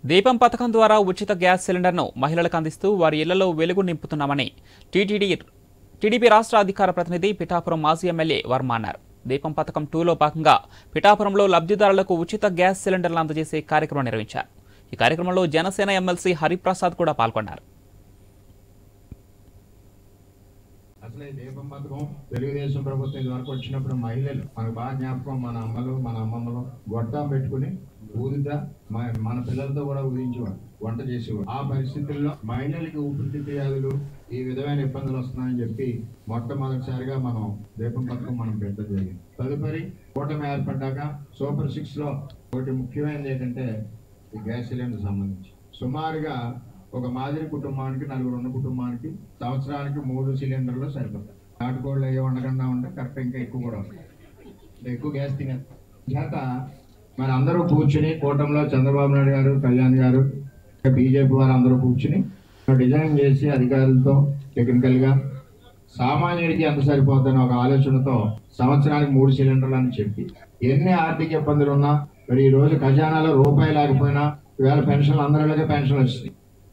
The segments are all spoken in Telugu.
దీపం పథకం ద్వారా ఉచిత గ్యాస్ సిలిండర్ను మహిళలకు అందిస్తూ వారి ఇళ్లలో వెలుగు నింపుతున్నామని టీటీడీ టీడీపీ రాష్ట్ర అధికార ప్రతినిధి పిఠాపురం మాజీ ఎమ్మెల్యే వర్మ అన్నారు దీపం పథకం టూలో భాగంగా పిఠాపురంలో లబ్ధిదారులకు ఉచిత గ్యాస్ సిలిండర్లు అందజేసే కార్యక్రమం నిర్వహించారు ఈ కార్యక్రమంలో జనసేన ఎమ్మెల్సీ హరిప్రసాద్ కూడా పాల్గొన్నారు అసలు ఈ దీపం పథకం తెలుగుదేశం ప్రభుత్వం ఇది వరకు వచ్చినప్పుడు మహిళలు మనకు బాగా జ్ఞాపకం మన అమ్మలు మన అమ్మమ్మలు గొట్టం పెట్టుకుని ఊదిత మ- మన పిల్లలతో కూడా ఊదించేవాడు వంట చేసేవాడు ఆ పరిస్థితుల్లో మహిళలకి ఊపిరితిత్తు వ్యాధులు ఈ విధమైన ఇబ్బందులు వస్తున్నాయని చెప్పి మొట్టమొదటిసారిగా మనం దీపం పథకం మనం పెట్టడం జరిగింది తదుపరి కూటమి ఏర్పడ్డాక సూపర్ సిక్స్ లో ఒకటి ముఖ్యమైనది ఏంటంటే ఈ గ్యాస్ సిలిండర్ సంబంధించి సుమారుగా ఒక మాదిరి కుటుంబానికి నలుగురు ఉన్న కుటుంబానికి సంవత్సరానికి మూడు సిలిండర్లు సరిపోతాయి నాటుకోళ్ళు అయ్యి ఉండకుండా ఉంటే కరెక్ట్ ఇంకా ఎక్కువ కూడా వస్తాయి ఇంకా ఎక్కువ గ్యాస్ తినే చేత మరి అందరూ కూర్చుని కూటమిలో చంద్రబాబు నాయుడు గారు కళ్యాణ్ గారు బీజేపీ వారు అందరూ కూర్చుని డిజైన్ చేసి అధికారులతో టెక్నికల్ గా సామాన్యుడికి ఎంత సరిపోతుందని ఒక ఆలోచనతో సంవత్సరానికి మూడు సిలిండర్లు అని చెప్పి ఎన్ని ఆర్థిక ఇబ్బందులు ఉన్నా మరి ఈ రోజు ఖజానాలో రూపాయి లేకపోయినా ఇవాళ పెన్షన్లు అందరిలోకే పెన్షన్ వచ్చింది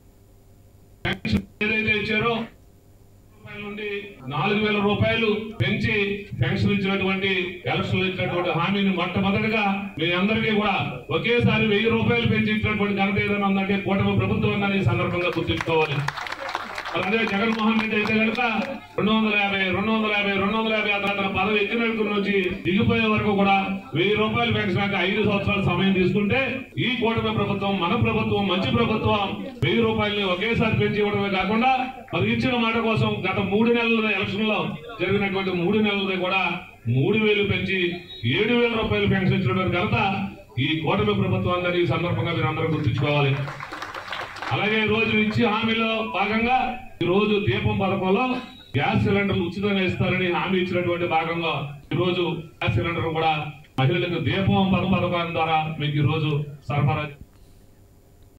ఏదైతే ఇచ్చారో రూపాయల నుండి నాలుగు వేల రూపాయలు పెంచి పెన్షన్ ఇచ్చినటువంటి ఎలక్షన్ ఇచ్చినటువంటి హామీని మొట్టమొదటిగా మీ అందరికీ కూడా ఒకేసారి వెయ్యి రూపాయలు పెంచి ఇచ్చినటువంటి ఘనత ఏదైనా ఉందంటే కూటమి ప్రభుత్వం ఉందని ఈ సందర్భంగా గుర్తుంచుకోవాలి మరి అదే జగన్మోహన్ రెడ్డి అయితే కనుక రెండు వందల యాభై రెండు వందల యాభై రెండు వందల యాభై అతను తన పదవి ఎక్కినట్టు నుంచి దిగిపోయే వరకు కూడా వెయ్యి రూపాయలు పెంచడానికి ఐదు సంవత్సరాల సమయం తీసుకుంటే ఈ కూటమి ప్రభుత్వం మన ప్రభుత్వం మంచి ప్రభుత్వం వెయ్యి రూపాయలని ఒకేసారి పెంచి ఇవ్వడమే కాకుండా మరి ఇచ్చిన మాట కోసం గత మూడు నెలల ఎలక్షన్ లో జరిగినటువంటి మూడు నెలలది కూడా మూడు వేలు పెంచి ఏడు వేల రూపాయలు పెన్షన్ ఇచ్చినటువంటి ఘనత ఈ కూటమి ప్రభుత్వం అందరి ఈ సందర్భంగా మీరు అందరూ గుర్తుంచుకోవాలి అలాగే ఈ రోజు ఇచ్చి హామీలో భాగంగా ఈ రోజు దీపం పథకంలో గ్యాస్ సిలిండర్లు ఉచితంగా ఇస్తారని హామీ ఇచ్చినటువంటి భాగంగా ఈ రోజు గ్యాస్ సిలిండర్ కూడా మహిళలకు దీపం పథ పథకం ద్వారా మీకు ఈ రోజు సరఫరా